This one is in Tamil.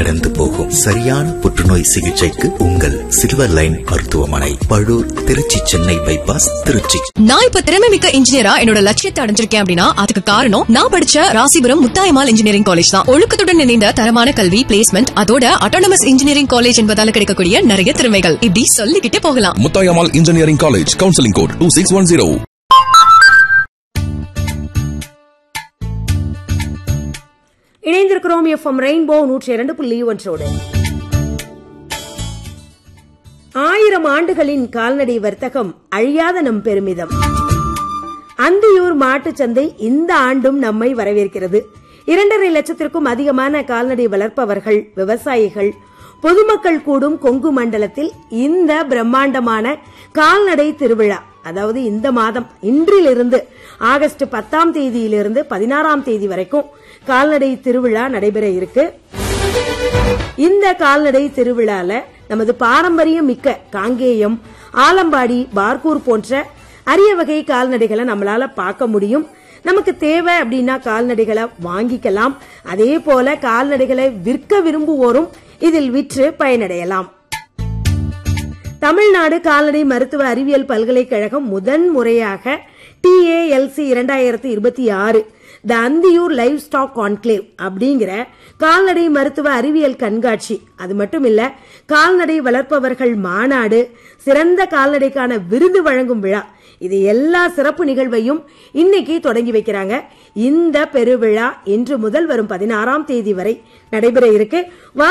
கடந்து போகும் சரியான புற்றுநோய் சிகிச்சைக்கு உங்கள் சில்வர் லைன் மருத்துவமனை பழூர் திருச்சி சென்னை பைபாஸ் திருச்சி நான் இப்ப திறமை மிக்க இன்ஜினியரா என்னோட லட்சியத்தை அடைஞ்சிருக்கேன் அப்படின்னா அதுக்கு காரணம் நான் படிச்ச ராசிபுரம் முத்தாயமால் இன்ஜினியரிங் காலேஜ் தான் ஒழுக்கத்துடன் இணைந்த தரமான கல்வி பிளேஸ்மெண்ட் அதோட அட்டானமஸ் இன்ஜினியரிங் காலேஜ் என்பதால கிடைக்கக்கூடிய நிறைய திறமைகள் இப்படி சொல்லிக்கிட்டே போகலாம் Muthayammal engineering college counselling code two six one zero இணைந்திருக்கிறோம் எஃப்எம் ரெயின்போ நூற்றி இரண்டு புள்ளி ஒன்றோடு ஆயிரம் ஆண்டுகளின் கால்நடை வர்த்தகம் அழியாத நம் பெருமிதம் அந்தியூர் மாட்டுச் சந்தை இந்த ஆண்டும் நம்மை வரவேற்கிறது இரண்டரை லட்சத்திற்கும் அதிகமான கால்நடை வளர்ப்பவர்கள் விவசாயிகள் பொதுமக்கள் கூடும் கொங்கு மண்டலத்தில் இந்த பிரம்மாண்டமான கால்நடை திருவிழா அதாவது இந்த மாதம் இன்றிலிருந்து ஆகஸ்ட் பத்தாம் தேதியிலிருந்து பதினாறாம் தேதி வரைக்கும் கால்நடை திருவிழா நடைபெற இருக்கு இந்த கால்நடை திருவிழால நமது பாரம்பரியம் மிக்க காங்கேயம் ஆலம்பாடி பார்கூர் போன்ற அரிய வகை கால்நடைகளை நம்மளால பார்க்க முடியும் நமக்கு தேவை அப்படின்னா கால்நடைகளை வாங்கிக்கலாம் அதே போல கால்நடைகளை விற்க விரும்புவோரும் இதில் விற்று பயனடையலாம் தமிழ்நாடு கால்நடை மருத்துவ அறிவியல் பல்கலைக்கழகம் முதன் முறையாக டிஏஎல்சி இரண்டாயிரத்தி இருபத்தி ஆறு the Anthiyur livestock conclave அப்படிங்கிற கால்நடை மருத்துவ அறிவியல் கண்காட்சி அது மட்டும் இல்ல கால்நடை வளர்ப்பவர்கள் மாநாடு சிறந்த கால்நடைக்கான விருது வழங்கும் விழா இது எல்லா சிறப்பு நிகழ்வையும் இன்னைக்கு தொடங்கி வைக்கிறாங்க இந்த பெருவிழா இன்று முதல் வரும் பதினாறாம் தேதி வரை நடைபெற இருக்கு